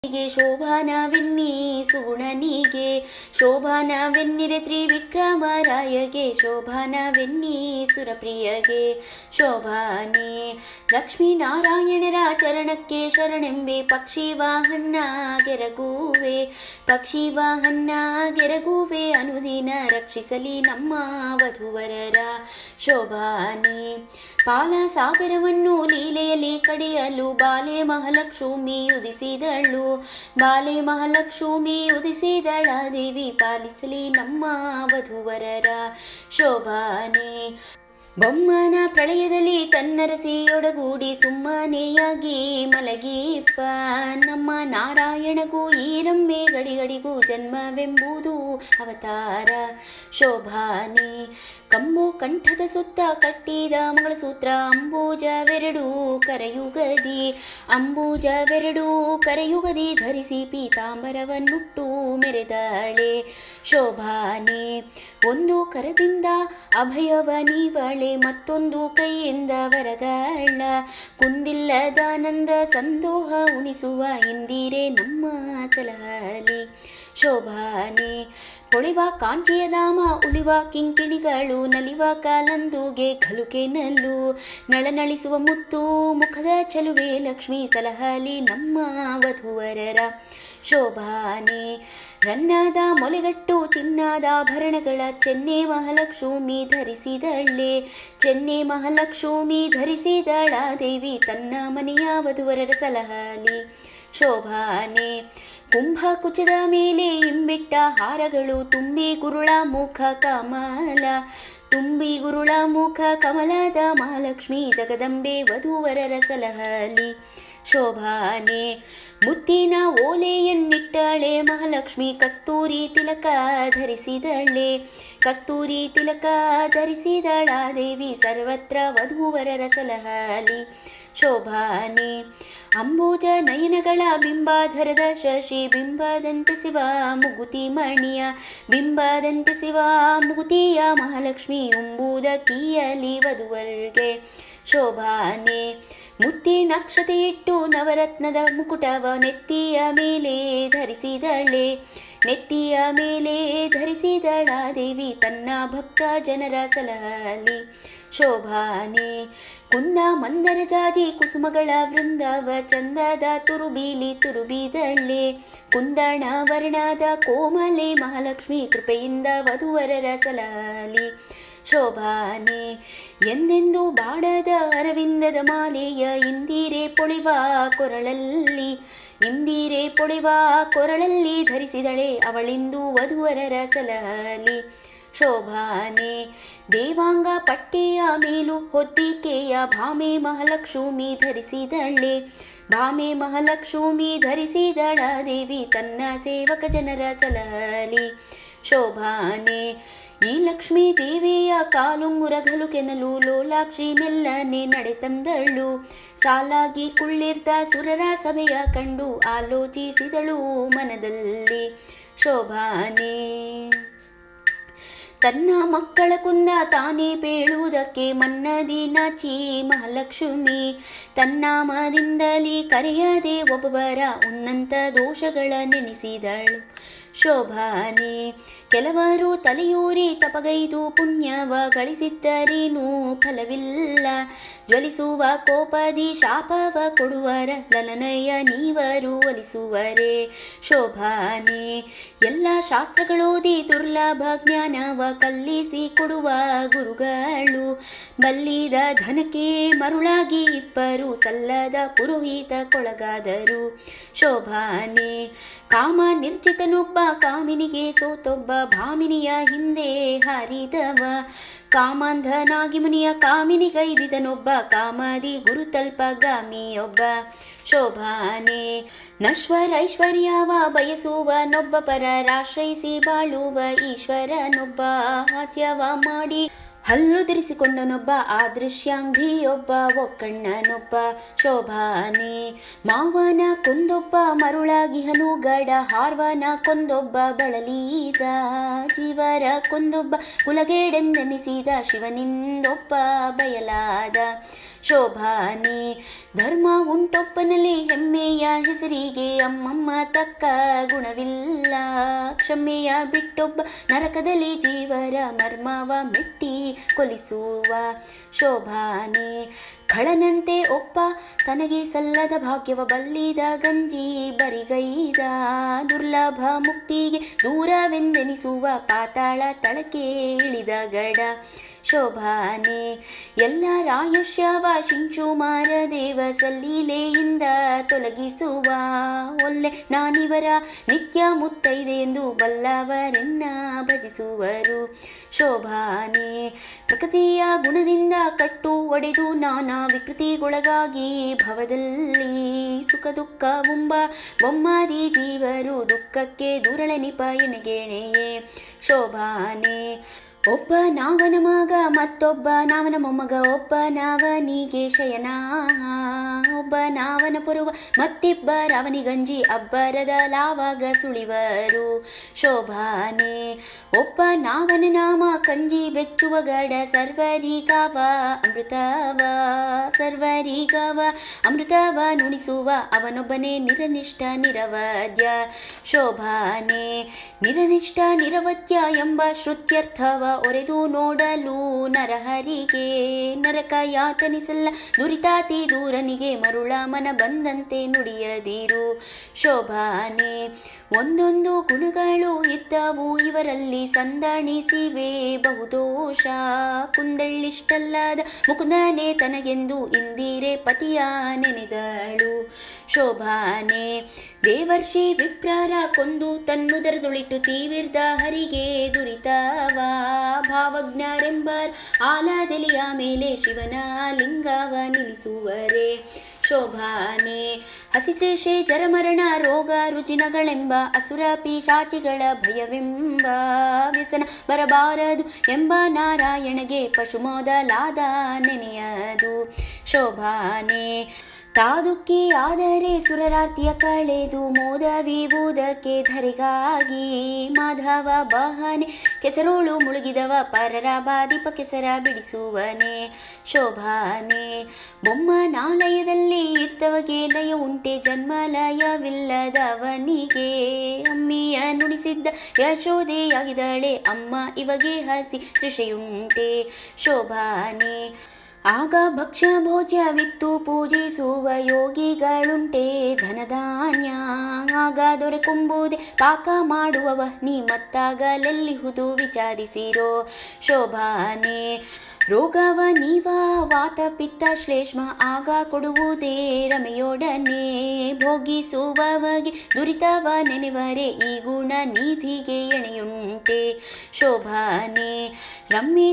ಗೆ ಶೋಭಾನವೆನ್ನಿ ಸುಗುಣನಿಗೆ ಶೋಭಾನವೆನ್ನಿರೆ ತ್ರಿವಿಕ್ರಮರಾಯಗೆ ಶೋಭಾನವೆನ್ನಿ ಸುರಪ್ರಿಯಗೆ ಶೋಭಾನೆ ಲಕ್ಷ್ಮೀನಾರಾಯಣರ ಚರಣಕ್ಕೆ ಶರಣೆಂಬೆ ಪಕ್ಷಿ ವಾಹನ ಗೆರಗುವೆ ಪಕ್ಷಿ ವಾಹನ ಗೆರಗುವೆ ಅನುದಿನ ರಕ್ಷಿಸಲಿ ನಮ್ಮ ವಧುವರರ ಶೋಭಾನೆ ಪಾಲ ಸಾಗರವನ್ನು ಲೀಲೆಯಲ್ಲಿ ಕಡಿಯಲು ಬಾಲೆ ಮಹಾಲಕ್ಷ್ಮಿ ಉದಿಸಿದಳು ಬಾಲೆ ಮಹಾಲಕ್ಷ್ಮಿ ಉದಿಸಿದಳ ದೇವಿ ಪಾಲಿಸಲಿ ನಮ್ಮ ವಧುವರರ ಶೋಭಾನೆ ಬೊಮ್ಮನ ಪ್ರಳಯದಲ್ಲಿ ತನ್ನರಸಿಯೊಡಗೂಡಿ ಸುಮ್ಮನೆಯಾಗಿ ಮಲಗಿಪ್ಪ ನಮ್ಮ ನಾರಾಯಣಗೂ ಈರಮ್ಮೆ ಗಡಿಗಡಿಗೂ ಜನ್ಮವೆಂಬುದು ಅವತಾರ ಶೋಭಾನೆ ಕಮ್ಮು ಕಂಠದ ಸುತ್ತ ಕಟ್ಟಿದ ಮಂಗಳಸೂತ್ರ ಅಂಬೂಜವೆರಡು ಕರಯುಗದಿ ಅಂಬೂಜವೆರಡು ಕರಯುಗದಿ ಧರಿಸಿ ಪೀತಾಂಬರವನ್ನುಟ್ಟು ಮೆರೆದಾಳೆ ಶೋಭಾನೆ ಒಂದು ಕರದಿಂದ ಅಭಯವ ನೀವಳೆ ಮತ್ತೊಂದು ಕೈಯಿಂದ ವರಗಾಳ ಕುಂದಿಲ್ಲದಾನಂದ ಸಂದೋಹ ಉಣಿಸುವ ಇಂದಿರೆ ನಮ್ಮ ಸಲಹಲಿ ಶೋಭಾನೆ ಪೊಳಿವ ಕಾಂಚಿಯ ಧಾಮ ಉಳಿವ ಕಿಂಕಿಣಿಗಳು ನಲಿವ ಕಾಲಂದುಗೆ ಕಲುಕೆ ನಲ್ಲು ನಳನಳಿಸುವ ಮುತ್ತು ಮುಖದ ಚಲುವೆ ಲಕ್ಷ್ಮೀ ಸಲಹಲಿ ನಮ್ಮ ವಧುವರರ ಶೋಭಾನೆ ರನ್ನದ ಮೊಲೆಗಟ್ಟು ಚಿನ್ನದ ಆಭರಣಗಳ ಚೆನ್ನೆ ಮಹಾಲಕ್ಷ್ಮಿ ಧರಿಸಿದಳೆ ಚೆನ್ನೆ ಮಹಾಲಕ್ಷ್ಮಿ ಧರಿಸಿದಳ ದೇವಿ ತನ್ನ ಮನೆಯ ವಧುವರರ ಸಲಹಲಿ ಶೋಭಾನೆ ಕುಂಭ ಕುಚದ ಮೇಲೆ ಇಂಬಿಟ್ಟ ಹಾರಗಳು ತುಂಬಿ ಗುರುಳ ಮುಖ ಕಮಲ ತುಂಬಿ ಗುರುಳ ಮುಖ ಕಮಲದ ಮಹಾಲಕ್ಷ್ಮಿ ಜಗದಂಬೆ ವಧುವರರ ಸಲಹಲಿ ಶೋಭಾನೆ ಮುತ್ತಿನ ಓಲೆಯನ್ನಿಟ್ಟಳೆ ಮಹಾಲಕ್ಷ್ಮಿ ಕಸ್ತೂರಿ ತಿಲಕ ಧರಿಸಿದಳೆ ಕಸ್ತೂರಿ ತಿಲಕ ಧರಿಸಿದಳ ದೇವಿ ಸರ್ವತ್ರ ವಧುವರರ ಸಲಹಲಿ ಶೋಭಾನೆ ಅಂಬೂಜ ನಯನಗಳ ಬಿಂಬಾಧರದ ಶಶಿ ಬಿಂಬದಂತೆ ಶಿವ ಮುಗುತಿ ಮಣಿಯ ಬಿಂಬದಂತೆ ಶಿವ ಮುಗುತಿಯ ಮಹಾಲಕ್ಷ್ಮಿ ಉಂಬುದ ಕೀಯಲಿ ವಧುವರ್ಗೆ ಶೋಭಾನೆ ಮುತ್ತಿ ನಕ್ಷತೆ ಇಟ್ಟು ನವರತ್ನದ ಮುಕುಟವ ನೆತ್ತಿಯ ಮೇಲೆ ಧರಿಸಿದಳೆ ನೆತ್ತಿಯ ಮೇಲೆ ಧರಿಸಿದಳ ದೇವಿ ತನ್ನ ಭಕ್ತ ಜನರ ಸಲಹಲಿ ಶೋಭಾನೆ ಕುಂದ ಮಂದರ ಜಾಜಿ ಕುಸುಮಗಳ ವೃಂದವ ಚಂದದ ತುರುಬೀಲಿ ತುರುಬಿದಳ್ಳೆ ಕುಂದಣ ವರ್ಣದ ಕೋಮಲೆ ಮಹಾಲಕ್ಷ್ಮಿ ಕೃಪೆಯಿಂದ ವಧುವರರ ಸಲಹಲಿ ಶೋಭಾನೆ ಎಂದೆಂದು ಬಾಡದ ಅರವಿಂದದ ಮಾಲೆಯ ಇಂದಿರೆ ಪೊಳಿವ ಕೊರಳಲ್ಲಿ ಇಂದಿರೆ ಪೊಳಿವ ಕೊರಳಲ್ಲಿ ಧರಿಸಿದಳೆ ಅವಳಿಂದು ವಧುವರರ ಸಲಹಲಿ ಶೋಭಾನೆ ದೇವಾಂಗ ಪಟ್ಟೆಯ ಮೇಲು ಹೊತ್ತಿಕೆಯ ಭಾಮೆ ಮಹಾಲಕ್ಷ್ಮಿ ಧರಿಸಿದಳೆ ಭಾಮೆ ಮಹಾಲಕ್ಷ್ಮಿ ಧರಿಸಿದಳ ದೇವಿ ತನ್ನ ಸೇವಕ ಜನರ ಸಲಹಲಿ ಶೋಭಾನೆ ಈ ಲಕ್ಷ್ಮೀ ದೇವಿಯ ಕಾಲುಂಗುರ ಕೆನಲು ಲೋಲಾಕ್ಷಿ ಮೆಲ್ಲನೆ ನಡೆತಂದಳು ಸಾಲಾಗಿ ಕುಳ್ಳಿರ್ತ ಸುರರ ಸಭೆಯ ಕಂಡು ಆಲೋಚಿಸಿದಳು ಮನದಲ್ಲಿ ಶೋಭಾನೆ ತನ್ನ ಮಕ್ಕಳ ಕುಂದ ತಾನೇ ಪೇಳುವುದಕ್ಕೆ ಮನ್ನದಿ ನಾಚಿ ಮಹಾಲಕ್ಷ್ಮಿ ತನ್ನಾಮದಿಂದಲೇ ಕರೆಯದೆ ಒಬ್ಬೊಬ್ಬರ ಉನ್ನತ ದೋಷಗಳ ನೆನೆಸಿದಳು ಶೋಭಾನೆ ಕೆಲವರು ತಲೆಯೂರಿ ತಪಗೈದು ಪುಣ್ಯವ ಗಳಿಸಿದ್ದರೇನೂ ಫಲವಿಲ್ಲ ಜ್ವಲಿಸುವ ಕೋಪದಿ ಶಾಪವ ಕೊಡುವರ ಲಲನಯ ನೀವರು ಒಲಿಸುವರೆ ಶೋಭಾನೆ ಎಲ್ಲ ಶಾಸ್ತ್ರಗಳೋದಿ ದುರ್ಲಭ ಜ್ಞಾನವ ಕಲ್ಲಿಸಿ ಕೊಡುವ ಗುರುಗಳು ಬಲ್ಲಿದ ಧನಕ್ಕೆ ಮರುಳಾಗಿ ಇಬ್ಬರು ಸಲ್ಲದ ಪುರೋಹಿತ ಕೊಳಗಾದರು ಶೋಭಾನೆ ಕಾಮ ನಿರ್ಜಿತನೊಬ್ಬ ಕಾಮಿನಿಗೆ ಸೋತೊಬ್ಬ ಭಾಮಿನಿಯ ಹಿಂದೆ ಹಾರಿದವ ಕಾಮಾಂಧನಾಗಿ ಮುನಿಯ ಕಾಮಿನಿಗೈದಿದನೊಬ್ಬ ಕಾಮದಿ ಗುರುತಲ್ಪಗಾಮಿಯೊಬ್ಬ ಶೋಭಾನೆ ನಶ್ವರೈಶ್ವರ್ಯವ ಬಯಸುವನೊಬ್ಬ ಪರರಾಶ್ರಯಿಸಿ ಬಾಳುವ ಈಶ್ವರನೊಬ್ಬ ಹಾಸ್ಯವ ಮಾಡಿ ಹಲ್ಲುದಿರಿಸಿಕೊಂಡನೊಬ್ಬ ಆದೃಶ್ಯಾಂಘಿಯೊಬ್ಬ ಒಕ್ಕಣ್ಣನೊಬ್ಬ ಶೋಭಾನೆ ಮಾವನ ಕೊಂದೊಬ್ಬ ಮರುಳಾಗಿಹನು ಗಡ ಹಾರ್ವನ ಕೊಂದೊಬ್ಬ ಬಳಲೀದ ಜೀವರ ಕೊಂದೊಬ್ಬ ಕುಲಗೇಡೆಂದೆನಿಸಿದ ಶಿವನಿಂದೊಬ್ಬ ಬಯಲಾದ ಶೋಭಾನೆ ಧರ್ಮ ಉಂಟೊಪ್ಪನಲ್ಲಿ ಹೆಮ್ಮೆಯ ಹೆಸರಿಗೆ ಅಮ್ಮಮ್ಮ ತಕ್ಕ ಗುಣವಿಲ್ಲ ಕ್ಷಮೆಯ ಬಿಟ್ಟೊಬ್ಬ ನರಕದಲ್ಲಿ ಜೀವರ ಮರ್ಮವ ಮೆಟ್ಟಿ ಕೊಲಿಸುವ ಶೋಭಾನೆ ಖಳನಂತೆ ಒಪ್ಪ ತನಗೆ ಸಲ್ಲದ ಭಾಗ್ಯವ ಬಲ್ಲಿದ ಗಂಜಿ ಬರಿಗೈದ ದುರ್ಲಭ ಮುಕ್ತಿಗೆ ದೂರವೆಂದೆನಿಸುವ ಪಾತಾಳ ತಳಕೆ ಇಳಿದ ಗಡ ಶೋಭಾನೆ ಎಲ್ಲ ರಾಯುಷ್ಯವ ಶಿಂಚು ಮಾರದೇವ ಸಲ್ಲೀಲೆಯಿಂದ ತೊಲಗಿಸುವ ಒಲ್ಲೆ ನಾನಿವರ ನಿತ್ಯ ಮುತ್ತೈದೆ ಎಂದು ಬಲ್ಲವರೆನ್ನ ಭಜಿಸುವರು ಶೋಭಾನೆ ಪ್ರಕೃತಿಯ ಗುಣದಿಂದ ಕಟ್ಟು ಒಡೆದು ನಾನಾ ವಿಕೃತಿಗೊಳಗಾಗಿ ಭವದಲ್ಲಿ ಸುಖ ದುಃಖ ಬೊಂಬ ಬೊಮ್ಮಾದಿ ಜೀವರು ದುಃಖಕ್ಕೆ ದುರಳೆನಿಪ ಎಣೆಗೆಣೆಯೇ ಶೋಭಾನೆ ಒಬ್ಬ ನಾವನ ಮಗ ಮತ್ತೊಬ್ಬ ನಾವನ ಮೊಮ್ಮಗ ಒಬ್ಬ ನಾವನಿಗೆ ಶಯನ ಒಬ್ಬ ನಾವನ ಪೊರುವ ಮತ್ತಿಬ್ಬರವನಿ ಗಂಜಿ ಅಬ್ಬರದ ಲಾವಾಗ ಸುಳಿವರು ಶೋಭಾನೆ ಒಬ್ಬ ನಾವನ ನಾಮ ಕಂಜಿ ಬೆಚ್ಚುವ ಗಡ ಸರ್ವರಿಗವ ಅಮೃತವ ಸರ್ವರಿಗವ ಅಮೃತವ ನುಣಿಸುವ ಅವನೊಬ್ಬನೇ ನಿರನಿಷ್ಠ ನಿರವದ್ಯ ಶೋಭಾನೆ ನಿರನಿಷ್ಠ ನಿರವತ್ಯ ಎಂಬ ಶ್ರುತ್ಯರ್ಥವ ಒರೆದು ನೋಡಲು ನರಹರಿಗೆ ನರಕ ಯಾತನಿಸಲ್ಲ ದುರಿತಾತಿ ದೂರನಿಗೆ ಮರುಳ ಮನ ಬಂದಂತೆ ನುಡಿಯದಿರು ಶೋಭಾನೆ ಒಂದೊಂದು ಗುಣಗಳು ಇದ್ದವು ಇವರಲ್ಲಿ ಸಂದಣಿಸಿವೆ ಬಹುದೋಷ ಕುಂದಳ್ಳಿಷ್ಟಲ್ಲದ ಮುಕುಂದನೆ ತನಗೆಂದು ಇಂದಿರೆ ಪತಿಯ ನೆನೆದಳು ಶೋಭಾನೆ ದೇವರ್ಷಿ ವಿಪ್ರಾರ ಕೊಂದು ತನ್ನುದರದೊಳಿಟ್ಟು ತೀವಿರ್ದ ಹರಿಗೆ ದುರಿತವ ಭಾವಜ್ಞರೆಂಬರ್ ಆಲದೆಲಿಯ ಮೇಲೆ ಶಿವನ ಲಿಂಗವ ನಿಲ್ಲಿಸುವರೆ ಶೋಭಾನೆ ಹಸಿತೃಷೆ ಜರಮರಣ ರೋಗ ರುಜಿನಗಳೆಂಬ ಅಸುರ ಪಿಶಾಚಿಗಳ ಭಯವೆಂಬ ವ್ಯಸನ ಬರಬಾರದು ಎಂಬ ನಾರಾಯಣಗೆ ಪಶು ಮೊದಲಾದ ನೆನೆಯದು ಶೋಭಾನೆ ತಾದುಕ್ಕಿ ಆದರೆ ಸುರರಾರ್ತಿಯ ಕಳೆದು ಮೋದವಿವುದಕ್ಕೆ ಧರಿಗಾಗಿ ಮಾಧವ ಬಹನೆ ಕೆಸರೋಳು ಮುಳುಗಿದವ ಪರರ ಬಾದಿಪ ಕೆಸರ ಬಿಡಿಸುವನೆ ಶೋಭಾನೆ ಬೊಮ್ಮನಾಲಯದಲ್ಲಿ ಇದ್ದವಗೆ ಲಯ ಉಂಟೆ ಜನ್ಮಲಯವಿಲ್ಲದವನಿಗೆ ಅಮ್ಮಿಯ ನುಡಿಸಿದ್ದ ಯಶೋದೆಯಾಗಿದ್ದಾಳೆ ಅಮ್ಮ ಇವಗೆ ಹಸಿ ತೃಷೆಯುಂಟೆ ಶೋಭಾನೆ ಆಗ ಭಕ್ಷ್ಯ ಭೋಜ್ಯವಿತ್ತು ಪೂಜಿಸುವ ಯೋಗಿಗಳುಂಟೆ ಧನಧಾನ್ಯ ಆಗ ದೊರೆಕೊಂಬುದೇ ಪಾಕ ಮಾಡುವವ ನೀ ಮತ್ತಾಗಲೆಲ್ಲಿಹುದು ವಿಚಾರಿಸಿರೋ ಶೋಭಾನೆ ರೋಗವ ನೀವ ವಾತ ಪಿತ್ತ ಶ್ಲೇಷ್ಮ ಆಗ ಕೊಡುವುದೇ ರಮೆಯೊಡನೆ ಭೋಗಿಸುವವಗೆ ದುರಿತವ ನೆನೆವರೆ ಈ ಗುಣ ನಿಧಿಗೆ ಎಣೆಯುಂಟೆ ಶೋಭಾನೆ ರಮ್ಮೆ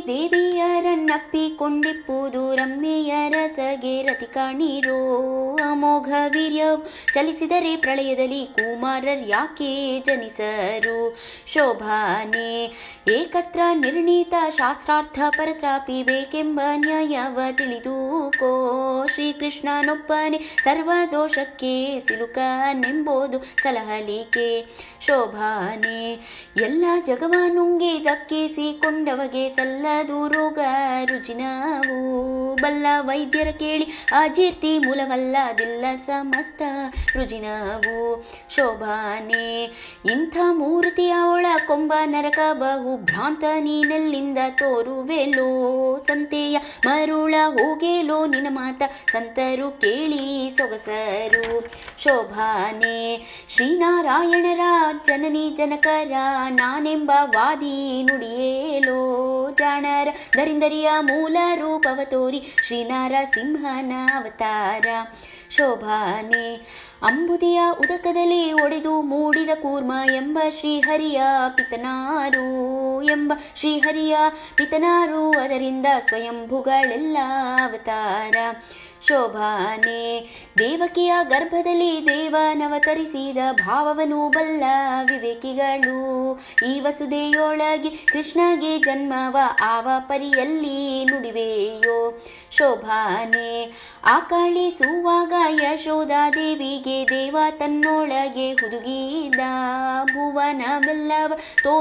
ದೇವಿಯರನ್ನಪ್ಪಿಕೊಂಡಿಪ್ಪುದು ರಮ್ಮೆಯ ರಸಗೆ ರತಿ ಕಾಣಿರೋ ಅಮೋಘ ವೀರ್ಯವು ಚಲಿಸಿದರೆ ಪ್ರಳಯದಲ್ಲಿ ಕುಮಾರರ್ ಯಾಕೆ ಜನಿಸರು ಶೋಭಾನೆ ಏಕತ್ರ ನಿರ್ಣೀತ ಶಾಸ್ತ್ರಾರ್ಥ ಪರತ್ರಾಪಿ ಬೇಕೆಂಬ ನ್ಯಾಯವ ತಿಳಿದುಕೋ ಶ್ರೀಕೃಷ್ಣನೊಬ್ಬನೇ ಸರ್ವ ದೋಷಕ್ಕೆ ಸಿಲುಕನೆಂಬುದು ಸಲಹಲಿಕೆ ಶೋಭಾನೆ ಎಲ್ಲ ಜಗವ ನುಂಗಿದಕ್ಕಿಸಿಕೊಂಡವಗೆ ಸಲ್ಲದು ರೋಗ ರುಜಿನವು ಬಲ್ಲ ವೈದ್ಯರ ಕೇಳಿ ಅಜೀರ್ತಿ ಮೂಲವಲ್ಲದಿಲ್ಲ ಸಮಸ್ತ ರುಜಿನವು ಶೋಭಾನೆ ಇಂಥ ಮೂರ್ತಿಯ ಒಳ ಕೊಂಬ ನರಕ ಬಹು ಭ್ರಾಂತ ನೀನೆಲ್ಲಿಂದ ತೋರುವೆಲೋ ಸಂತೆಯ ಮರುಳ ಹೋಗೇಲೋ ನಿನ ಮಾತ ಸಂತರು ಕೇಳಿ ಸೊಗಸರು ಶೋಭಾನೆ ಶ್ರೀನಾರಾಯಣರ ಜನನಿ ಜನಕರ ನಾನೆಂಬ ವಾದಿ ನುಡಿಯೇಲೋ ಜಾಣರ ದರಿಂದರಿಯ ಮೂಲ ರೂಪವ ತೋರಿ ಶ್ರೀನಾರ ಸಿಂಹನ ಅವತಾರ ಶೋಭಾನೆ ಅಂಬುದಿಯ ಉದಕದಲ್ಲಿ ಒಡೆದು ಮೂಡಿದ ಕೂರ್ಮ ಎಂಬ ಶ್ರೀಹರಿಯ ಪಿತನಾರು ಎಂಬ ಶ್ರೀಹರಿಯ ಪಿತನಾರು ಅದರಿಂದ ಸ್ವಯಂಭುಗಳೆಲ್ಲ ಅವತಾರ ಶೋಭಾನೆ ದೇವಕಿಯ ಗರ್ಭದಲ್ಲಿ ದೇವನವತರಿಸಿದ ಭಾವವನು ಬಲ್ಲ ವಿವೇಕಿಗಳು ಈ ವಸುದೆಯೊಳಗೆ ಕೃಷ್ಣಗೆ ಜನ್ಮವ ಆವ ಪರಿಯಲ್ಲಿ ನುಡಿವೆಯೋ ಶೋಭಾನೆ ಆಕಳಿಸುವಾಗ ಯಶೋಧ ದೇವಿಗೆ ದೇವ ತನ್ನೊಳಗೆ ಹುದುಗಿದ ಭುವನವೆಲ್ಲವ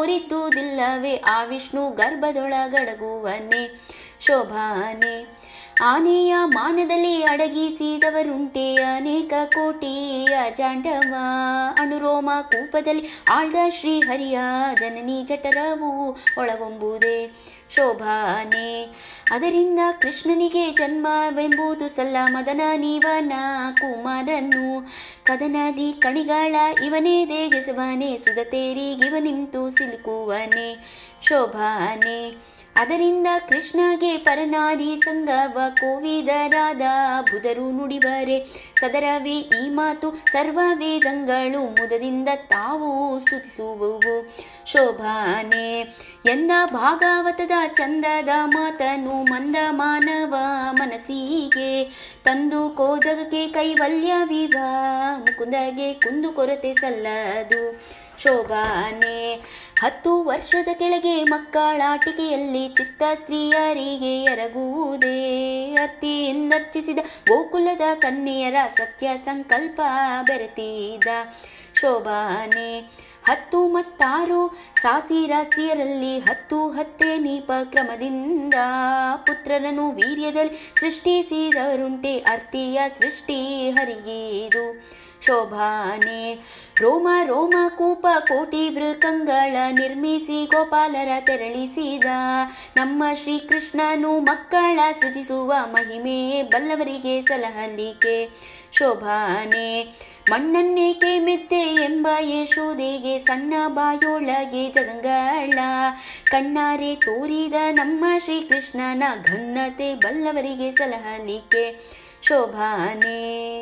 ತೋರಿದ್ದುದಿಲ್ಲವೇ ಆ ವಿಷ್ಣು ಗರ್ಭದೊಳಗಡಗುವನೆ ಶೋಭಾನೆ ಆನೆಯ ಮಾನದಲ್ಲಿ ಅಡಗಿಸಿದವರುಂಟೆ ಅನೇಕ ಕೋಟಿಯ ಜಾಂಡವ ಅನುರೋಮ ಕೂಪದಲ್ಲಿ ಆಳ್ದ ಶ್ರೀಹರಿಯ ಜನನಿ ಜಠರವು ಒಳಗೊಂಬುದೇ ಶೋಭಾನೆ ಅದರಿಂದ ಕೃಷ್ಣನಿಗೆ ಜನ್ಮವೆಂಬುದು ಸಲ್ಲ ಮದನ ನೀವನ ಕುಮಾರನು ಕದನದಿ ಕಣಿಗಳ ಇವನೇ ದೇಗೆಸವನೆ ಸುಧತೇರಿಗಿವನಿಂತು ಸಿಲುಕುವನೆ ಶೋಭಾನೆ ಅದರಿಂದ ಕೃಷ್ಣಗೆ ಪರನಾರಿ ಸಂಗವ ಕೋವಿದರಾದ ಬುಧರು ನುಡಿವರೆ ಸದರವೇ ಈ ಮಾತು ಸರ್ವ ವೇದಂಗಳು ಮುದದಿಂದ ತಾವು ಸ್ತುತಿಸುವುವು ಶೋಭಾನೆ ಎಂದ ಭಾಗವತದ ಚಂದದ ಮಾತನು ಮಂದ ಮಾನವ ಮನಸ್ಸಿಗೆ ತಂದು ಕೋಜಗಕ್ಕೆ ಕೈವಲ್ಯವಿವ ಮುಕುಂದಗೆ ಕುಂದು ಕೊರತೆ ಸಲ್ಲದು ಶೋಭಾನೆ ಹತ್ತು ವರ್ಷದ ಕೆಳಗೆ ಮಕ್ಕಳಾಟಿಕೆಯಲ್ಲಿ ಚಿತ್ತ ಸ್ತ್ರೀಯರಿಗೆ ಎರಗುವುದೇ ಅರ್ತಿಯಿಂದರ್ಚಿಸಿದ ಗೋಕುಲದ ಕನ್ಯೆಯರ ಸತ್ಯ ಸಂಕಲ್ಪ ಬೆರೆತಿದ ಶೋಭಾನೆ ಹತ್ತು ಮತ್ತಾರು ಸಾಸಿರ ಸ್ತ್ರೀಯರಲ್ಲಿ ಹತ್ತು ಹತ್ತೆ ನೀಪ ಕ್ರಮದಿಂದ ಪುತ್ರರನ್ನು ವೀರ್ಯದಲ್ಲಿ ಸೃಷ್ಟಿಸಿದವರುಂಟೆ ಅರ್ತಿಯ ಸೃಷ್ಟಿ ಹರಿಗೀದು ಶೋಭಾನೆ ರೋಮ ರೋಮ ಕೂಪ ಕೋಟಿ ವೃಕಂಗಳ ನಿರ್ಮಿಸಿ ಗೋಪಾಲರ ತೆರಳಿಸಿದ ನಮ್ಮ ಶ್ರೀಕೃಷ್ಣನು ಮಕ್ಕಳ ಸೃಜಿಸುವ ಮಹಿಮೆ ಬಲ್ಲವರಿಗೆ ಸಲಹಲಿಕೆ ಶೋಭಾನೆ ಮಣ್ಣನ್ನೇಕೆ ಮೆತ್ತೆ ಎಂಬ ಯಶೋದೆಗೆ ಸಣ್ಣ ಬಾಯೊಳಗೆ ಜಗಂಗಳ ಕಣ್ಣಾರೆ ತೋರಿದ ನಮ್ಮ ಶ್ರೀಕೃಷ್ಣನ ಘನ್ನತೆ ಬಲ್ಲವರಿಗೆ ಸಲಹಲಿಕೆ ಶೋಭಾನೆ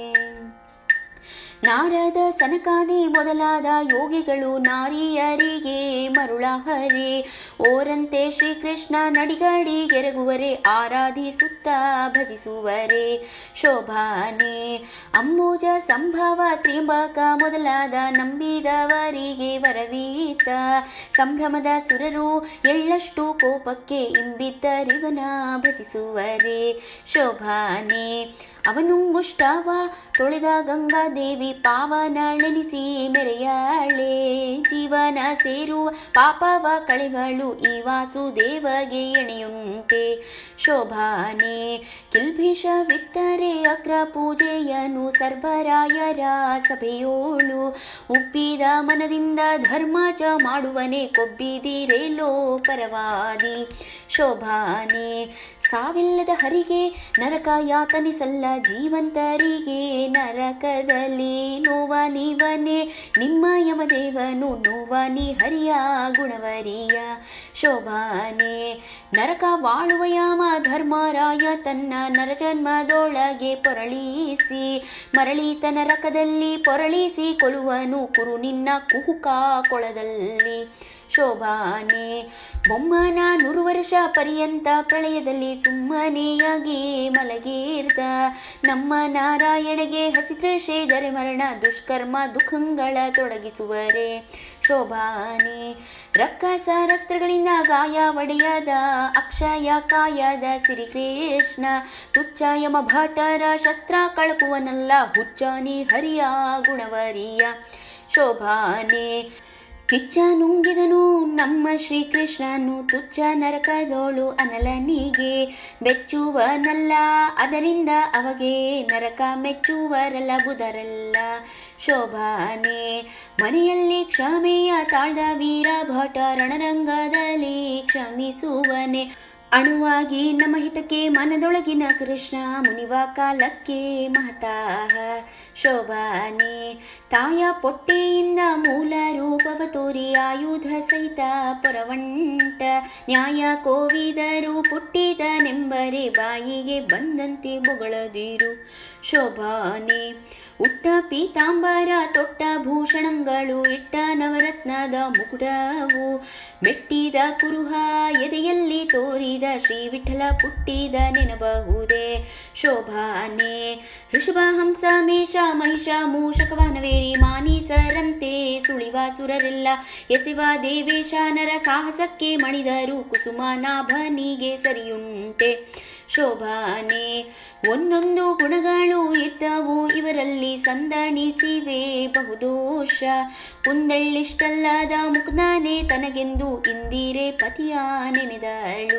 ನಾರದ ಸನಕಾದಿ ಮೊದಲಾದ ಯೋಗಿಗಳು ನಾರಿಯರಿಗೆ ಮರುಳಹರೆ ಓರಂತೆ ಶ್ರೀಕೃಷ್ಣ ನಡಿಗಡಿಗೆರಗುವರೆ ಆರಾಧಿಸುತ್ತ ಭಜಿಸುವರೆ ಶೋಭಾನೆ ಅಂಬುಜ ಸಂಭವ ತ್ರಿಯಂಬಕ ಮೊದಲಾದ ನಂಬಿದವರಿಗೆ ವರವೀತ ಸಂಭ್ರಮದ ಸುರರು ಎಳ್ಳಷ್ಟು ಕೋಪಕ್ಕೆ ಇಂಬಿದ್ದರಿವನ ಭಜಿಸುವರೆ ಶೋಭಾನೆ ಅವನುಂಗುಷ್ಟವ ತೊಳೆದ ಗಂಗಾದೇವಿ ಪಾವನಳೆನಿಸಿ ಮೆರೆಯಾಳೆ ಜೀವನ ಸೇರುವ ಪಾಪವ ಕಳೆವಳು ಈ ವಾಸುದೇವಗೆ ಎಣೆಯುಂಟೆ ಶೋಭಾನೆ ಕಿಲ್ಭಿಷವಿತ್ತರೆ ಅಗ್ರ ಪೂಜೆಯನು ಸರ್ವರಾಯರ ಸಭೆಯೋಳು ಉಪ್ಪಿದ ಮನದಿಂದ ಧರ್ಮಜ ಮಾಡುವನೆ ಕೊಬ್ಬಿದಿರೇಲೋ ಪರವಾದಿ ಶೋಭಾನೆ ಸಾವಿಲ್ಲದ ಹರಿಗೆ ನರಕ ಯಾತನಿಸಲ್ಲ ಜೀವಂತರಿಗೆ ನರಕದಲ್ಲಿ ನೋವ ನೀವನೇ ನಿಮ್ಮ ಯಮದೇವನು ನೋವ ನೀ ಹರಿಯ ಗುಣವರಿಯ ಶೋಭಾನೆ ನರಕ ವಾಳುವ ಯಾಮ ಧರ್ಮರಾಯ ತನ್ನ ನರಜನ್ಮದೊಳಗೆ ಪೊರಳಿಸಿ ಮರಳಿತ ನರಕದಲ್ಲಿ ಪೊರಳಿಸಿ ಕೊಳುವನು ಕುರು ನಿನ್ನ ಕುಹುಕ ಕೊಳದಲ್ಲಿ ಶೋಭಾನೆ ಬೊಮ್ಮನ ನೂರು ವರ್ಷ ಪರ್ಯಂತ ಪ್ರಳಯದಲ್ಲಿ ಸುಮ್ಮನೆಯಾಗಿ ಮಲಗಿರ್ದ ನಮ್ಮ ನಾರಾಯಣಗೆ ಹಸಿತೃಷೆ ಜರೆ ಮರಣ ದುಷ್ಕರ್ಮ ದುಃಖಗಳ ತೊಡಗಿಸುವರೆ ಶೋಭಾನೆ ರಕ್ಕಸರಸ್ತ್ರಗಳಿಂದ ಗಾಯ ಒಡೆಯದ ಅಕ್ಷಯ ಕಾಯದ ಸಿರಿಕೃಷ್ಣ ತುಚ್ಛ ಯಮ ಭಟರ ಶಸ್ತ್ರ ಕಳಕುವನಲ್ಲ ಹುಚ್ಚನಿ ಹರಿಯ ಗುಣವರಿಯ ಶೋಭಾನೆ ಕಿಚ್ಚ ನುಂಗಿದನು ನಮ್ಮ ಶ್ರೀಕೃಷ್ಣನು ತುಚ್ಛ ನರಕದೋಳು ಅನಲನಿಗೆ ಬೆಚ್ಚುವನಲ್ಲ ಅದರಿಂದ ಅವಗೆ ನರಕ ಮೆಚ್ಚುವರಲ್ಲ ಬುಧರಲ್ಲ ಶೋಭಾನೆ ಮನೆಯಲ್ಲಿ ಕ್ಷಮೆಯ ತಾಳ್ದ ವೀರ ಭಟ ರಣರಂಗದಲ್ಲಿ ಕ್ಷಮಿಸುವನೆ ಅಣುವಾಗಿ ನಮ್ಮ ಹಿತಕ್ಕೆ ಮನದೊಳಗಿನ ಕೃಷ್ಣ ಮುನಿವ ಕಾಲಕ್ಕೆ ಮಹತಾಹ ಶೋಭಾನೆ ತಾಯ ಪೊಟ್ಟೆಯಿಂದ ಮೂಲ ರೂಪವ ತೋರಿ ಆಯುಧ ಸಹಿತ ಪೊರವಂಟ ನ್ಯಾಯ ಕೋವಿದರು ಪುಟ್ಟಿದನೆಂಬರೆ ಬಾಯಿಗೆ ಬಂದಂತೆ ಬೊಗಳದಿರು ಶೋಭಾನೆ ಉಟ್ಟ ಪೀತಾಂಬರ ತೊಟ್ಟ ಭೂಷಣಗಳು ಇಟ್ಟ ನವರತ್ನದ ಮುಕುಟವು ಮೆಟ್ಟಿದ ಕುರುಹ ಎದೆಯಲ್ಲಿ ತೋರಿದ ಶ್ರೀ ವಿಠಲ ಪುಟ್ಟಿದ ನೆನಬಹುದೇ ಶೋಭಾನೆ ಋಷಭ ಹಂಸ ಮೇಷ ಮಹಿಷ ಮೂಷಕವಾನವೇರಿ ಮಾನೀಸರಂತೆ ಸುಳಿವ ಸುರರೆಲ್ಲ ಎಸೆವ ದೇವೇಶ ನರ ಸಾಹಸಕ್ಕೆ ಮಣಿದರು ಕುಸುಮ ನಾಭನಿಗೆ ಸರಿಯುಂಟೆ ಶೋಭಾನೆ ಒಂದೊಂದು ಗುಣಗಳು ಇದ್ದವು ಇವರಲ್ಲಿ ಸಂದಣಿಸಿವೆ ಬಹುದೋಷ ಕುಂದಳ್ಳಿಷ್ಟಲ್ಲದ ಮುಗ್ನಾನೆ ತನಗೆಂದು ಇಂದಿರೆ ಪತಿಯ ನೆನೆದಳು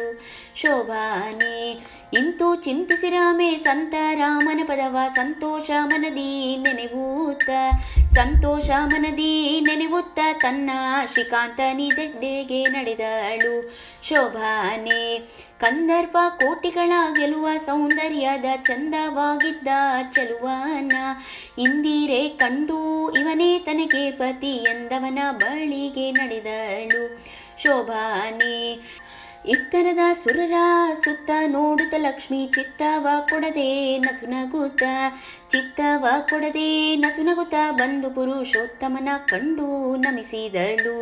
ಶೋಭಾನೆ ಇಂತು ಚಿಂತಿಸಿರಾಮೆ ಸಂತ ರಾಮನ ಪದವ ಸಂತೋಷ ಮನದಿ ನೆನೆವೂತ ಸಂತೋಷ ಮನದಿ ನೆನೆವುತ್ತ ತನ್ನ ಶ್ರೀಕಾಂತನಿ ದಡ್ಡೆಗೆ ನಡೆದಳು ಶೋಭಾನೆ ಕಂದರ್ಪ ಕೋಟಿಗಳ ಗೆಲುವ ಸೌಂದರ್ಯದ ಚಂದವಾಗಿದ್ದ ಚಲುವನ ಇಂದಿರೆ ಕಂಡು ಇವನೇ ತನಗೆ ಪತಿ ಎಂದವನ ಬಳಿಗೆ ನಡೆದಳು ಶೋಭಾನೆ ಇತ್ತರದ ಸುರರ ಸುತ್ತ ನೋಡುತ್ತ ಲಕ್ಷ್ಮಿ ಚಿತ್ತವ ಕೊಡದೆ ನಸುನಗುತ್ತ ಚಿತ್ತವ ಕೊಡದೆ ನಸುನಗುತ್ತ ಬಂದು ಪುರುಷೋತ್ತಮನ ಕಂಡು ನಮಿಸಿದಳು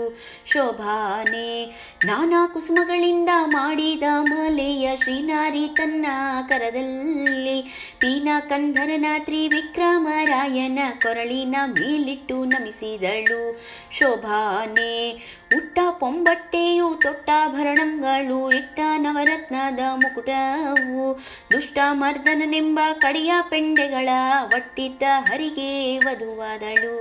ಶೋಭಾನೆ ನಾನಾ ಕುಸುಮಗಳಿಂದ ಮಾಡಿದ ಮಲೆಯ ಶ್ರೀನಾರಿ ತನ್ನ ಕರದಲ್ಲಿ ಪೀನ ಕಂಧರನ ತ್ರಿವಿಕ್ರಮರಾಯನ ಕೊರಳಿನ ಮೇಲಿಟ್ಟು ನಮಿಸಿದಳು ಶೋಭಾನೆ ಉಟ್ಟ ಪೊಂಬಟ್ಟೆಯು ತೊಟ್ಟಾಭರಣಗಳು ಇಟ್ಟ ನವರತ್ನದ ಮುಕುಟವು ದುಷ್ಟ ಮರ್ದನನೆಂಬ ಕಡಿಯ ಪೆಂಡೆಗಳ ಒಟ್ಟಿದ್ದ ಹರಿಗೆ ವಧುವಾದಳು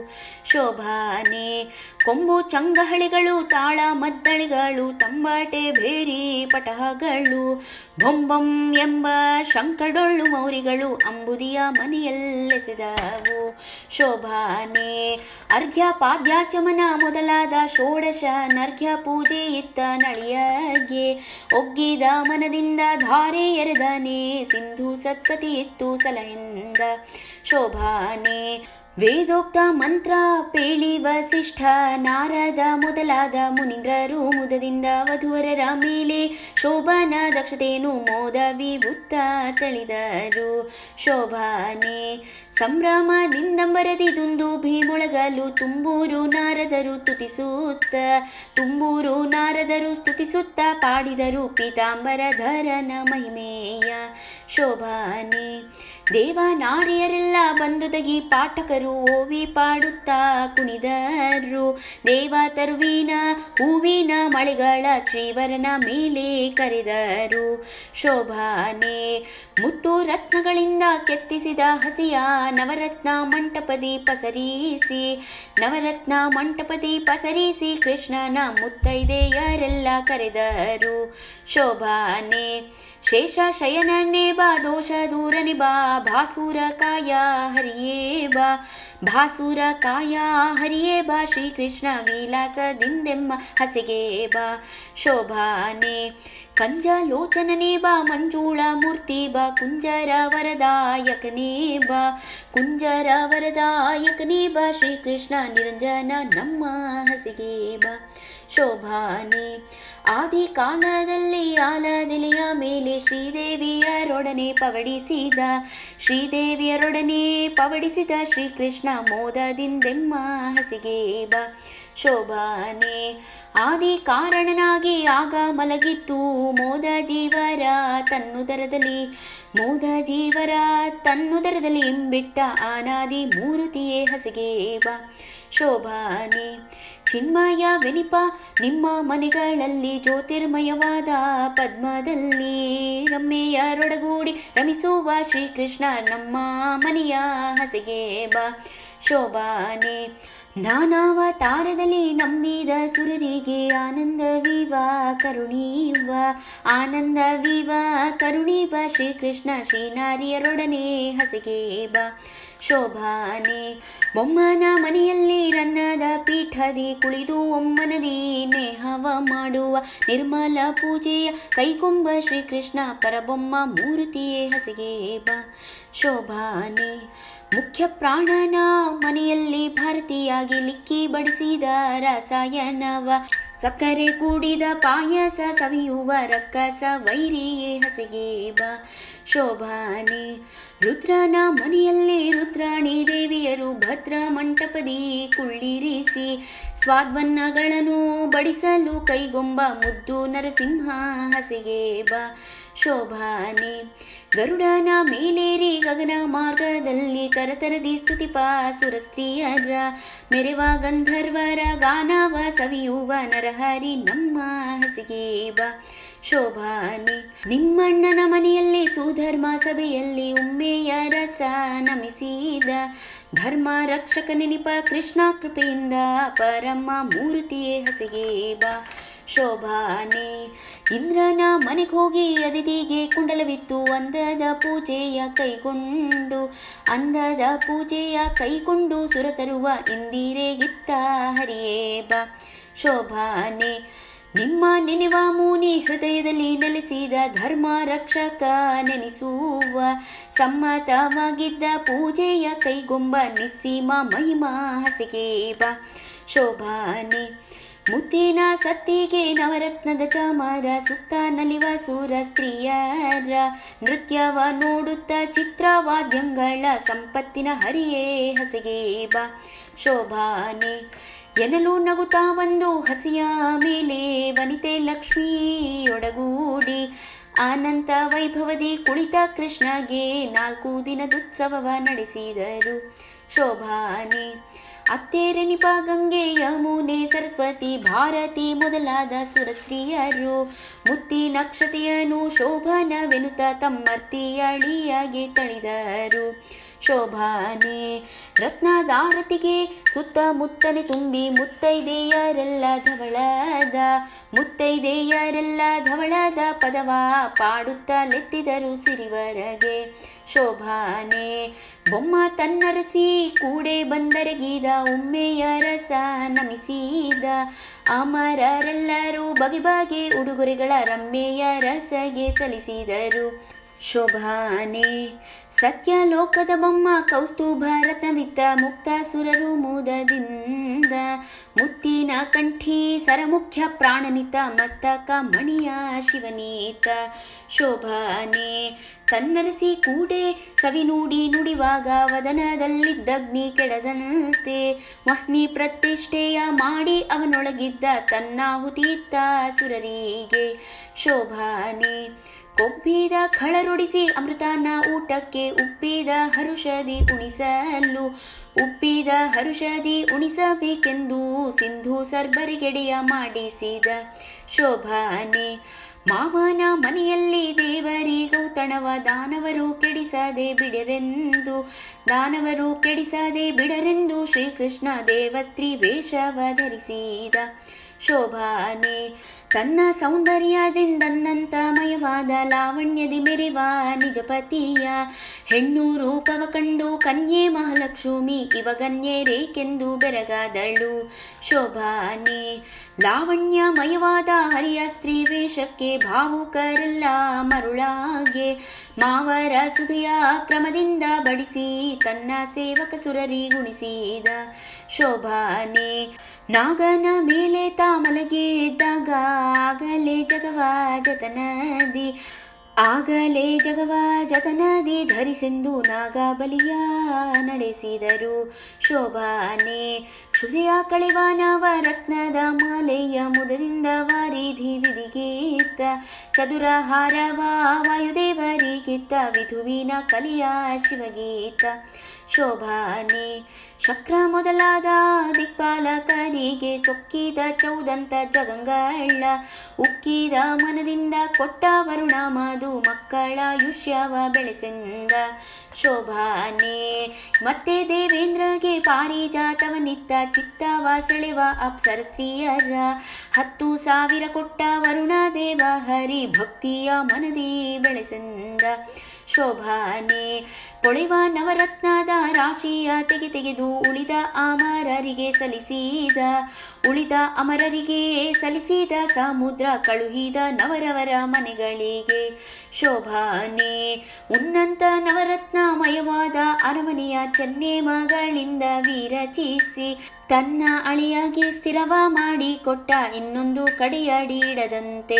ಶೋಭಾನೆ ಕೊಂಬು ಚಂಗಹಳಿಗಳು ತಾಳ ಮದ್ದಳಿಗಳು ತಂಬಾಟೆ ಭೇರಿ ಪಟಹಗಳು ಬೊಂಬಂ ಎಂಬ ಶಂಕಡೊಳ್ಳು ಮೌರಿಗಳು ಅಂಬುದಿಯ ಮನೆಯಲ್ಲೆಸೆದವು ಶೋಭಾನೆ ಅರ್ಘ್ಯ ಪಾದ್ಯಾಚಮನ ಮೊದಲಾದ ಷೋಡಶ ನರ್ಘ್ಯ ಪೂಜೆ ಇತ್ತ ನಳಿಯಗೆ ಒಗ್ಗಿದ ಮನದಿಂದ ಧಾರೆ ಎರೆದನೆ ಸಿಂಧು ಸತ್ಕತಿ ಇತ್ತು ಸಲಹಿಂದ ಶೋಭಾನೆ ವೇದೋಕ್ತ ಮಂತ್ರ ಪೇಳಿ ವಸಿಷ್ಠ ನಾರದ ಮೊದಲಾದ ಮುನೀಂದ್ರರು ಮುದದಿಂದ ವಧುವರರ ಮೇಲೆ ಶೋಭನ ದಕ್ಷತೆಯನ್ನು ಮೋದ ವಿಭುತ್ತ ತಳಿದರು ಶೋಭಾನೆ ಸಂಭ್ರಮದಿಂದಂಬರದಿ ದುಂದು ಭೀಮೊಳಗಲು ತುಂಬೂರು ನಾರದರು ತುತಿಸುತ್ತ ತುಂಬೂರು ನಾರದರು ಸ್ತುತಿಸುತ್ತ ಪಾಡಿದರು ಪೀತಾಂಬರಧರನ ಮಹಿಮೆಯ ಶೋಭಾನೆ ದೇವ ನಾರಿಯರೆಲ್ಲ ಬಂದುದಗಿ ಪಾಠಕರು ಓವಿ ಪಾಡುತ್ತಾ ಕುಣಿದರು ದೇವ ತರುವಿನ ಹೂವಿನ ಮಳೆಗಳ ಶ್ರೀವರನ ಮೇಲೆ ಕರೆದರು ಶೋಭಾನೆ ಮುತ್ತು ರತ್ನಗಳಿಂದ ಕೆತ್ತಿಸಿದ ಹಸಿಯ ನವರತ್ನ ಮಂಟಪದಿ ಪಸರಿಸಿ ನವರತ್ನ ಮಂಟಪದಿ ಪಸರಿಸಿ ಕೃಷ್ಣನ ಮುತ್ತೈದೆಯರೆಲ್ಲ ಕರೆದರು ಶೋಭಾನೆ ಶೇಷ ಶಯನನೇ ಬಾ ದೋಷ ದೂರನೆ ಬಾ ಭಾಸುರ ಕಾಯ ಹರಿಯೇ ಬಾ ಭಾಸುರ ಕಾಯ ಹರಿಯೇ ಬಾ ಶ್ರೀಕೃಷ್ಣ ವಿಲಾಸದಿಂದೆಮ್ಮ ಹಸಿಗೆ ಬಾ ಶೋಭಾನೆ ಕಂಜ ಲೋಚನನೇ ಬಾ ಮಂಜೂಳ ಮೂರ್ತಿ ಬಾ ಕುಂಜರ ವರದಾಯಕನೇ ಬಾ ಕುಂಜರ ವರದಾಯಕನೇ ಬಾ ಶ್ರೀಕೃಷ್ಣ ನಿರಂಜನ ನಮ್ಮ ಹಸಿಗೆ ಬಾ ಶೋಭಾನೆ ಆದಿ ಕಾಲದಲ್ಲಿ ಆಲದೆಲೆಯ ಮೇಲೆ ಶ್ರೀದೇವಿಯರೊಡನೆ ಪವಡಿಸಿದ ಶ್ರೀದೇವಿಯರೊಡನೆ ಪವಡಿಸಿದ ಶ್ರೀಕೃಷ್ಣ ಮೋದದಿಂದೆಮ್ಮ ಹಸಿಗೆ ಬಾ ಶೋಭಾನೆ ಆದಿ ಕಾರಣನಾಗಿ ಆಗ ಮಲಗಿತ್ತು ಮೋದ ಜೀವರ ತನ್ನುದರದಲ್ಲಿ ಮೋದ ಜೀವರ ತನ್ನುದರದಲ್ಲಿ ಇಂಬಿಟ್ಟ ಆನಾದಿ ಮೂರುತಿಯೇ ಹಸಿಗೆ ಬಾ ಶೋಭಾನೆ ಚಿನ್ಮಯ ವೆನಿಪ ನಿಮ್ಮ ಮನೆಗಳಲ್ಲಿ ಜ್ಯೋತಿರ್ಮಯವಾದ ಪದ್ಮದಲ್ಲಿ ರಮ್ಮೆಯರೊಡಗೂಡಿ ರಮಿಸುವ ಶ್ರೀಕೃಷ್ಣ ನಮ್ಮ ಮನೆಯ ಹಸಿಗೆ ಬಾ ಶೋಭಾನೆ ನಾನಾವತಾರದಲ್ಲಿ ನಂಬಿದ ಸುರರಿಗೆ ಆನಂದವಿವ ಕರುಣೀವ ಆನಂದವಿವ ಕರುಣೀವ ಶ್ರೀಕೃಷ್ಣ ಶ್ರೀನಾರಿಯರೊಡನೆ ಹಸಿಗೆ ಬಾ ಶೋಭಾನೆ ಬೊಮ್ಮನ ಮನೆಯಲ್ಲಿ ರನ್ನದ ಪೀಠದಿ ಕುಳಿದು ಒಮ್ಮನದಿ ನೇಹವ ಮಾಡುವ ನಿರ್ಮಲ ಪೂಜೆಯ ಕೈಕೊಂಬ ಶ್ರೀಕೃಷ್ಣ ಪರಬೊಮ್ಮ ಮೂರ್ತಿಯೇ ಹಸಿಗೆ ಬಾ ಶೋಭಾನೆ ಮುಖ್ಯ ಪ್ರಾಣನ ಮನೆಯಲ್ಲಿ ಭಾರತೀಯಾಗಿ ಲಿಕ್ಕಿ ಬಡಿಸಿದ ರಸಾಯನವ ಸಕ್ಕರೆ ಕೂಡಿದ ಪಾಯಸ ಸವಿಯುವ ರಕ್ಕಸ ವೈರಿಯೇ ಹಸಿಗೆ ಬಾ ಶೋಭಾನೆ ರುದ್ರನ ಮನೆಯಲ್ಲಿ ರುದ್ರಾಣಿ ದೇವಿಯರು ಭದ್ರ ಮಂಟಪದಿ ಕುಳ್ಳಿರಿಸಿ ಸ್ವಾದ್ವನ್ನಗಳನ್ನು ಬಡಿಸಲು ಕೈಗೊಂಬ ಮುದ್ದು ನರಸಿಂಹ ಹಸಿಗೆ ಬಾ ಶೋಭಾನೆ ಗರುಡನ ಮೇಲೇರಿ ಗಗನ ಮಾರ್ಗದಲ್ಲಿ ತರತರದಿ ಸ್ತುತಿಪ ಸುರಸ್ತ್ರೀಯರ ಮೆರೆವ ಗಂಧರ್ವರ ಗಾನವ ಸವಿಯುವ ನರಹರಿ ನಮ್ಮ ಹಸಿಗೆ ಬಾ ಶೋಭಾನೆ ನಿಮ್ಮಣ್ಣನ ಮನೆಯಲ್ಲಿ ಸುಧರ್ಮ ಸಭೆಯಲ್ಲಿ ಉಮ್ಮೆಯ ರಸ ನಮಿಸಿದ ಧರ್ಮ ರಕ್ಷಕ ನೆನಪ ಕೃಷ್ಣ ಕೃಪೆಯಿಂದ ಪರಮ ಮೂರ್ತಿಯೇ ಹಸಿಗೆ ಬಾ ಶೋಭಾನೆ ಇಂದ್ರನ ಮನೆಗೆ ಹೋಗಿ ಅದಿತಿಗೆ ಕುಂಡಲವಿತ್ತು ಅಂದದ ಪೂಜೆಯ ಕೈಗೊಂಡು ಅಂದದ ಪೂಜೆಯ ಕೈಕೊಂಡು ಸುರ ತರುವ ಇಂದಿರೆಗಿತ್ತ ಹರಿಯೇ ಬಾ ಶೋಭಾನೆ ನಿಮ್ಮ ನೆನೆವ ಮುನಿ ಹೃದಯದಲ್ಲಿ ನೆಲೆಸಿದ ಧರ್ಮ ರಕ್ಷಕ ನೆನೆಸುವ ಸಮ್ಮತವಾಗಿದ್ದ ಪೂಜೆಯ ಕೈಗೊಂಬ ನಿಸ್ಸೀಮ ಮಹಿಮಾ ಹಸಿಗೆ ಬಾ ಶೋಭಾನೆ ಮುತ್ತಿನ ಸತ್ತಿಗೆ ನವರತ್ನದ ಚಾಮರ ಸುತ್ತ ನಲಿವ ಸೂರ ಸ್ತ್ರೀಯರ ನೃತ್ಯವ ನೋಡುತ್ತ ಚಿತ್ರವಾದ್ಯಂಗಳ ಸಂಪತ್ತಿನ ಹರಿಯೇ ಹಸಿಗೆ ಬಾ ಶೋಭಾನೆ ಎನಲು ನಗುತ್ತಾ ಒಂದು ಹಸಿಯ ಮೇಲೆ ವನಿತೆ ಲಕ್ಷ್ಮಿಯೊಡಗೂಡಿ ಅನಂತ ವೈಭವದಿ ಕುಳಿತ ಕೃಷ್ಣಗೆ ನಾಲ್ಕು ದಿನದುತ್ಸವವ ನಡೆಸಿದರು ಶೋಭಾನೆ ಅತ್ತೇರೆನಿಪ ಗಂಗೆ ಯಮುನೆ ಸರಸ್ವತಿ ಭಾರತಿ ಮೊದಲಾದ ಸುರಸ್ತ್ರೀಯರು ಮುತ್ತಿ ನಕ್ಷತೆಯನು ಶೋಭನವೆನುತ ತಮ್ಮರ್ತಿಯಳಿಯಾಗಿ ತಳಿದರು ಶೋಭಾನೆ ರತ್ನದಾರತಿಗೆ ಸುತ್ತಮುತ್ತನೆ ತುಂಬಿ ಮುತ್ತೈದೆಯರೆಲ್ಲ ಧವಳದ ಮುತ್ತೈದೆಯರೆಲ್ಲ ಧವಳದ ಪದವ ಪಾಡುತ್ತಲೆತ್ತಿದರು ಸಿರಿವರಗೆ ಶೋಭಾನೆ ಬೊಮ್ಮ ತನ್ನರಸಿ ಕೂಡೆ ಬಂದರಗೀದ ಉಮ್ಮೆಯ ರಸ ನಮಿಸಿದ ಅಮರರೆಲ್ಲರೂ ಬಗೆ ಬಗೆ ಉಡುಗೊರೆಗಳ ರಮ್ಮೆಯ ರಸಗೆ ಸಲ್ಲಿಸಿದರು ಶೋಭಾನೆ ಸತ್ಯಲೋಕದ ಬೊಮ್ಮ ಕೌಸ್ತುಭ ರತ್ನವಿತ್ತ ಮುಕ್ತ ಸುರರು ಮುದದಿಂದ ಮುತ್ತಿನ ಕಂಠಿ ಸರಮುಖ್ಯ ಪ್ರಾಣನಿತ ಮಸ್ತಕ ಮಣಿಯ ಶಿವನೀತ ಶೋಭಾನೆ ತನ್ನರಸಿ ಕೂಡೆ ಸವಿ ನುಡಿ ನುಡಿವಾಗ ವದನದಲ್ಲಿದ್ದಗ್ನಿ ಕೆಡದಂತೆ ವಹ್ನಿ ಪ್ರತಿಷ್ಠೆಯ ಮಾಡಿ ಅವನೊಳಗಿದ್ದ ತನ್ನಾಹುತಿತ್ತ ಸುರರಿಗೆ ಶೋಭಾನೆ ಕೊಬ್ಬಿದ ಖಳರೊಡಿಸಿ ಅಮೃತನ ಊಟಕ್ಕೆ ಉಪ್ಪಿದ ಹರುಷದಿ ಉಣಿಸಲು ಉಪ್ಪಿದ ಹರುಷದಿ ಉಣಿಸಬೇಕೆಂದು ಸಿಂಧು ಸರ್ಬರಿಗೆಡೆಯ ಮಾಡಿಸಿದ ಶೋಭಾನೆ ಮಾವನ ಮನೆಯಲ್ಲಿ ದೇವರಿಗೌತಣವ ದಾನವರು ಕೆಡಿಸದೆ ಬಿಡರೆಂದು ದಾನವರು ಕೆಡಿಸದೆ ಬಿಡರೆಂದು ಶ್ರೀಕೃಷ್ಣ ದೇವಸ್ತ್ರೀ ವೇಷವ ಧರಿಸಿದ ಶೋಭಾನೆ ತನ್ನ ಸೌಂದರ್ಯದಿಂದನ್ನಂತ ಮಯವಾದ ಲಾವಣ್ಯದಿ ಮೆರೆವ ನಿಜಪತಿಯ ಹೆಣ್ಣು ರೂಪವ ಕಂಡು ಕನ್ಯೆ ಮಹಾಲಕ್ಷ್ಮಿ ಇವಗನ್ಯರೇಕೆಂದು ಬೆರಗಾದಳು ಶೋಭಾನೆ ಲಾವಣ್ಯಮಯವಾದ ಹರಿಯ ಸ್ತ್ರೀ ವೇಷಕ್ಕೆ ಭಾವುಕರೆಲ್ಲ ಮರುಳಾಗೆ ಮಾವರ ಸುಧೆಯ ಕ್ರಮದಿಂದ ಬಡಿಸಿ ತನ್ನ ಸೇವಕ ಸುರರಿ ಗುಣಿಸಿದ ಶೋಭಾನೆ ನಾಗನ ಮೇಲೆ ತಾ ಮಲಗಿದ್ದಾಗ ಆಗಲೇ ಜಗವ ಜತನದಿ ಆಗಲೇ ಜಗವ ಜತನದಿ ಧರಿಸೆಂದು ನಾಗಬಲಿಯ ನಡೆಸಿದರು ಶೋಭಾನೆ ಕ್ಷುದೆಯ ಕಳೆವ ನವರತ್ನದ ಮಾಲೆಯ ಮುದದಿಂದ ವಾರಿಧಿ ವಿಧಿಗೀತ ಚದುರ ಹಾರವ ವಾಯುದೇವರಿಗಿತ್ತ ವಿಧುವಿನ ಕಲಿಯ ಶಿವಗೀತ ಶೋಭಾನೆ ಶಕ್ರ ಮೊದಲಾದ ದಿಕ್ಪಾಲಕರಿಗೆ ಸೊಕ್ಕಿದ ಚೌದಂತ ಜಗಂಗಳ ಉಕ್ಕಿದ ಮನದಿಂದ ಕೊಟ್ಟ ವರುಣ ಮಧು ಮಕ್ಕಳ ಯುಷ್ಯವ ಬೆಳೆಸೆಂದ ಶೋಭಾನೆ ಮತ್ತೆ ದೇವೇಂದ್ರಗೆ ಪಾರಿಜಾತವನಿತ್ತ ಚಿತ್ತವ ಸೆಳೆವ ಅಪ್ಸರ ಸ್ತ್ರೀಯರ ಹತ್ತು ಸಾವಿರ ಕೊಟ್ಟ ವರುಣ ದೇವ ಹರಿ ಭಕ್ತಿಯ ಮನದಿ ಬೆಳೆಸೆಂದ ಶೋಭಾನೆ ಪೊಳೆವ ನವರತ್ನದ ರಾಶಿಯ ತೆಗೆ ತೆಗೆದು ಉಳಿದ ಅಮರರಿಗೆ ಸಲ್ಲಿಸಿದ ಉಳಿದ ಅಮರರಿಗೆ ಸಲ್ಲಿಸಿದ ಸಮುದ್ರ ಕಳುಹಿದ ನವರವರ ಮನೆಗಳಿಗೆ ಶೋಭಾನೆ ಉನ್ನಂತ ನವರತ್ನಮಯವಾದ ಅರಮನೆಯ ಚೆನ್ನೆ ಮಗಳಿಂದ ವಿರಚಿಸಿ ತನ್ನ ಅಳಿಯಾಗಿ ಸ್ಥಿರವ ಮಾಡಿ ಕೊಟ್ಟ ಇನ್ನೊಂದು ಕಡೆಯಡಿಡದಂತೆ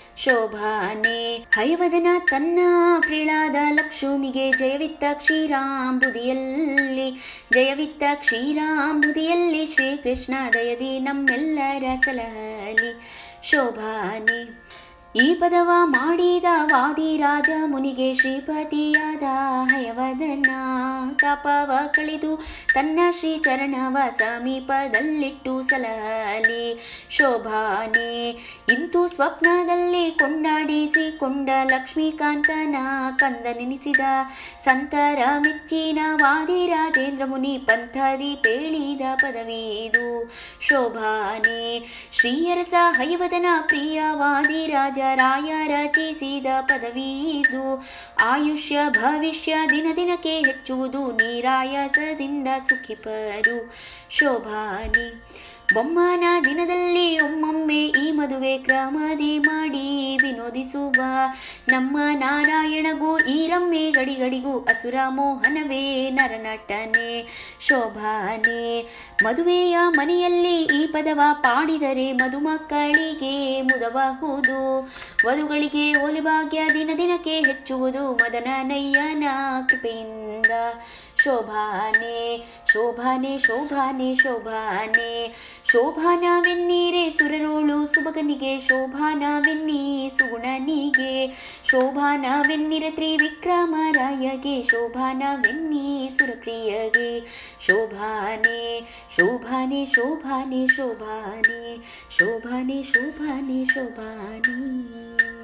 ಶೋಭಾನೆ ಹಯವದನ ತನ್ನ ಪ್ರಿಳಾದ ಲಕ್ಷ್ಮಿಗೆ ಜಯವಿತ್ತ ಕ್ಷೀರಾಂಬುದಿಯಲ್ಲಿ ಜಯವಿತ್ತ ಕ್ಷೀರಾಂಬುದಿಯಲ್ಲಿ ಶ್ರೀಕೃಷ್ಣ ದಯದಿ ನಮ್ಮೆಲ್ಲರ ಸಲಹಲಿ ಶೋಭಾನೆ ಈ ಪದವ ಮಾಡಿದ ವಾದಿರಾಜ ಮುನಿಗೆ ಶ್ರೀಪತಿಯಾದ ಹಯವದನ ತಾಪವ ಕಳೆದು ತನ್ನ ಶ್ರೀ ಚರಣವ ಸಮೀಪದಲ್ಲಿಟ್ಟು ಸಲಹಲಿ ಶೋಭಾನೆ ಇಂತು ಸ್ವಪ್ನದಲ್ಲಿ ಕೊಂಡಾಡಿಸಿಕೊಂಡ ಲಕ್ಷ್ಮೀಕಾಂತನ ಕಂದ ನೆನೆಸಿದ ಸಂತರ ಮೆಚ್ಚಿನ ವಾದಿರಾಜೇಂದ್ರ ಮುನಿ ಪಂಥದಿ ಪೇಳಿದ ಪದವಿದು ಶೋಭಾನೆ ಶ್ರೀಯರಸ ಹಯವದನ ಪ್ರಿಯ ವಾದಿರಾಜ ರಾಯ ರಚಿಸಿದ ಪದವಿದು ಆಯುಷ್ಯ ಭವಿಷ್ಯ ದಿನ ದಿನಕ್ಕೆ ಹೆಚ್ಚುವುದು ನೀರಾಯಸದಿಂದ ಸುಖಿಪರು ಶೋಭಾನಿ ಬೊಮ್ಮನ ದಿನದಲ್ಲಿ ಒಮ್ಮೊಮ್ಮೆ ಈ ಮದುವೆ ಕ್ರಮದಿ ಮಾಡಿ ವಿನೋದಿಸುವ ನಮ್ಮ ನಾರಾಯಣಗೂ ಈ ರಮ್ಮೆ ಗಡಿಗಡಿಗೂ ಅಸುರ ಮೋಹನವೇ ನರನಟನೆ ಶೋಭಾನೆ ಮದುವೆಯ ಮನೆಯಲ್ಲಿ ಈ ಪದವ ಪಾಡಿದರೆ ಮದುಮಕ್ಕಳಿಗೆ ಮುದಬಹುದು ವಧುಗಳಿಗೆ ಓಲಿಭಾಗ್ಯ ದಿನ ದಿನಕ್ಕೆ ಹೆಚ್ಚುವುದು ಮದನನಯ್ಯನ ಕೃಪೆಯಿಂದ ಶೋಭಾನೆ ಶೋಭಾನೆ ಶೋಭಾನೆ ಶೋಭಾನೆ ಶೋಭಾನವೆನ್ನೀರೆ ಸುರರೋಳು ಸುಬಗನಿಗೆ ಶೋಭಾನವೆನ್ನಿ ಸುಗುಣನಿಗೆ ಶೋಭಾನವೆನ್ನಿರ ತ್ರಿವಿಕ್ರಮರಾಯಗೆ ಶೋಭಾನವೆನ್ನಿ ಸುರಪ್ರಿಯಗೆ ಶೋಭಾನೆ ಶೋಭಾನೆ ಶೋಭಾನೆ ಶೋಭಾನೆ ಶೋಭಾನೆ ಶೋಭಾನೆ ಶೋಭಾನೆ